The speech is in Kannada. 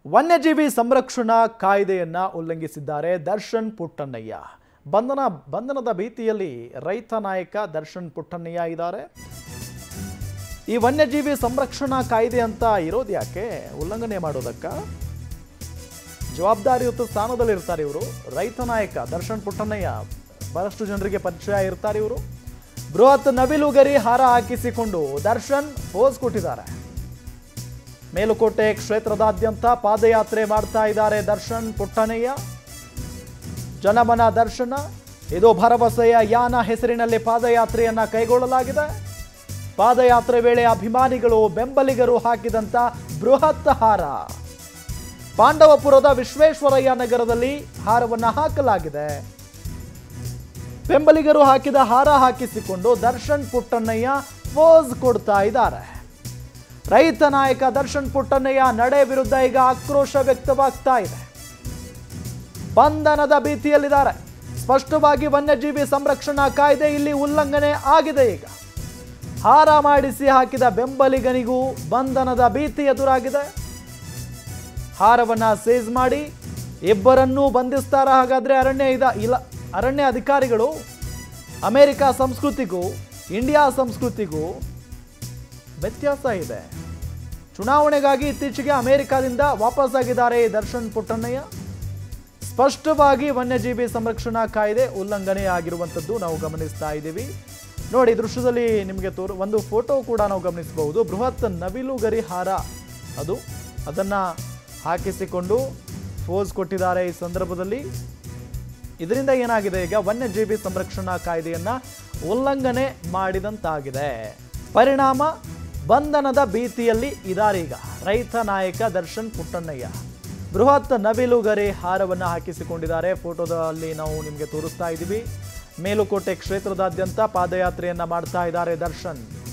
ವನ್ಯಜೀವಿ ಸಂರಕ್ಷಣಾ ಕಾಯ್ದೆಯನ್ನ ಉಲ್ಲಂಘಿಸಿದ್ದಾರೆ ದರ್ಶನ್ ಪುಟ್ಟಣ್ಣಯ್ಯ ಬಂಧನ ಬಂಧನದ ಭೀತಿಯಲ್ಲಿ ರೈತ ನಾಯಕ ದರ್ಶನ್ ಪುಟ್ಟಣ್ಣಯ್ಯ ಇದ್ದಾರೆ ಈ ವನ್ಯಜೀವಿ ಸಂರಕ್ಷಣಾ ಕಾಯ್ದೆ ಅಂತ ಇರೋದು ಯಾಕೆ ಉಲ್ಲಂಘನೆ ಮಾಡೋದಕ್ಕ ಜವಾಬ್ದಾರಿಯುತ ಸ್ಥಾನದಲ್ಲಿರ್ತಾರೆ ಇವರು ರೈತ ನಾಯಕ ದರ್ಶನ್ ಪುಟ್ಟಣ್ಣಯ್ಯ ಬಹಳಷ್ಟು ಜನರಿಗೆ ಪರಿಚಯ ಇರ್ತಾರೆ ಇವರು ಬೃಹತ್ ನವಿಲುಗರಿ ಹಾರ ಹಾಕಿಸಿಕೊಂಡು ದರ್ಶನ್ ಪೋಸ್ ಕೊಟ್ಟಿದ್ದಾರೆ ಮೇಲುಕೋಟೆ ಕ್ಷೇತ್ರದಾದ್ಯಂತ ಪಾದಯಾತ್ರೆ ಮಾಡ್ತಾ ಇದ್ದಾರೆ ದರ್ಶನ್ ಪುಟ್ಟಣ್ಣಯ್ಯ ಜನಮನ ದರ್ಶನ ಇದು ಭರವಸೆಯ ಯಾನ ಹೆಸರಿನಲ್ಲಿ ಪಾದಯಾತ್ರೆಯನ್ನ ಕೈಗೊಳ್ಳಲಾಗಿದೆ ಪಾದಯಾತ್ರೆ ವೇಳೆ ಅಭಿಮಾನಿಗಳು ಬೆಂಬಲಿಗರು ಹಾಕಿದಂತ ಬೃಹತ್ ಹಾರ ಪಾಂಡವಪುರದ ವಿಶ್ವೇಶ್ವರಯ್ಯ ನಗರದಲ್ಲಿ ಹಾರವನ್ನ ಹಾಕಲಾಗಿದೆ ಬೆಂಬಲಿಗರು ಹಾಕಿದ ಹಾರ ಹಾಕಿಸಿಕೊಂಡು ದರ್ಶನ್ ಪುಟ್ಟಣ್ಣಯ್ಯ ಪೋಸ್ ಕೊಡ್ತಾ ಇದ್ದಾರೆ ರೈತ ನಾಯಕ ದರ್ಶನ್ ಪುಟ್ಟಣ್ಣಯ್ಯ ನಡೆ ವಿರುದ್ಧ ಈಗ ಆಕ್ರೋಶ ವ್ಯಕ್ತವಾಗ್ತಾ ಇದೆ ಬಂಧನದ ಭೀತಿಯಲ್ಲಿದ್ದಾರೆ ಸ್ಪಷ್ಟವಾಗಿ ವನ್ಯಜೀವಿ ಸಂರಕ್ಷಣಾ ಕಾಯ್ದೆ ಇಲ್ಲಿ ಉಲ್ಲಂಘನೆ ಆಗಿದೆ ಈಗ ಹಾರ ಮಾಡಿಸಿ ಹಾಕಿದ ಬೆಂಬಲಿಗನಿಗೂ ಬಂಧನದ ಭೀತಿ ಎದುರಾಗಿದೆ ಹಾರವನ್ನ ಸೀಸ್ ಮಾಡಿ ಇಬ್ಬರನ್ನೂ ಬಂಧಿಸ್ತಾರ ಹಾಗಾದ್ರೆ ಅರಣ್ಯ ಇದ ಇಲ್ಲ ಅರಣ್ಯ ಅಧಿಕಾರಿಗಳು ಅಮೆರಿಕ ಸಂಸ್ಕೃತಿಗೂ ಇಂಡಿಯಾ ಸಂಸ್ಕೃತಿಗೂ ವ್ಯತ್ಯಾಸ ಇದೆ ಚುನಾವಣೆಗಾಗಿ ಇತ್ತೀಚೆಗೆ ಅಮೆರಿಕದಿಂದ ವಾಪಸ್ಸಾಗಿದ್ದಾರೆ ದರ್ಶನ್ ಪುಟ್ಟಣ್ಣಯ್ಯ ಸ್ಪಷ್ಟವಾಗಿ ವನ್ಯಜೀವಿ ಸಂರಕ್ಷಣಾ ಕಾಯ್ದೆ ಉಲ್ಲಂಘನೆ ಆಗಿರುವಂಥದ್ದು ನಾವು ಗಮನಿಸ್ತಾ ಇದ್ದೀವಿ ನೋಡಿ ದೃಶ್ಯದಲ್ಲಿ ನಿಮಗೆ ತೋರು ಒಂದು ಫೋಟೋ ಕೂಡ ನಾವು ಗಮನಿಸಬಹುದು ಬೃಹತ್ ನವಿಲುಗರಿ ಹಾರ ಅದು ಅದನ್ನು ಹಾಕಿಸಿಕೊಂಡು ಫೋಸ್ ಕೊಟ್ಟಿದ್ದಾರೆ ಈ ಸಂದರ್ಭದಲ್ಲಿ ಇದರಿಂದ ಏನಾಗಿದೆ ಈಗ ವನ್ಯಜೀವಿ ಸಂರಕ್ಷಣಾ ಕಾಯ್ದೆಯನ್ನ ಉಲ್ಲಂಘನೆ ಮಾಡಿದಂತಾಗಿದೆ ಪರಿಣಾಮ ಬಂಧನದ ಭೀತಿಯಲ್ಲಿ ಇದಾರೀಗ ರೈತ ನಾಯಕ ದರ್ಶನ್ ಪುಟ್ಟಣ್ಣಯ್ಯ ಬೃಹತ್ ನವಿಲುಗರಿ ಹಾರವನ್ನು ಹಾಕಿಸಿಕೊಂಡಿದ್ದಾರೆ ಫೋಟೋದಲ್ಲಿ ನಾವು ನಿಮಗೆ ತೋರಿಸ್ತಾ ಇದ್ದೀವಿ ಮೇಲುಕೋಟೆ ಕ್ಷೇತ್ರದಾದ್ಯಂತ ಪಾದಯಾತ್ರೆಯನ್ನ ಮಾಡ್ತಾ ಇದ್ದಾರೆ ದರ್ಶನ್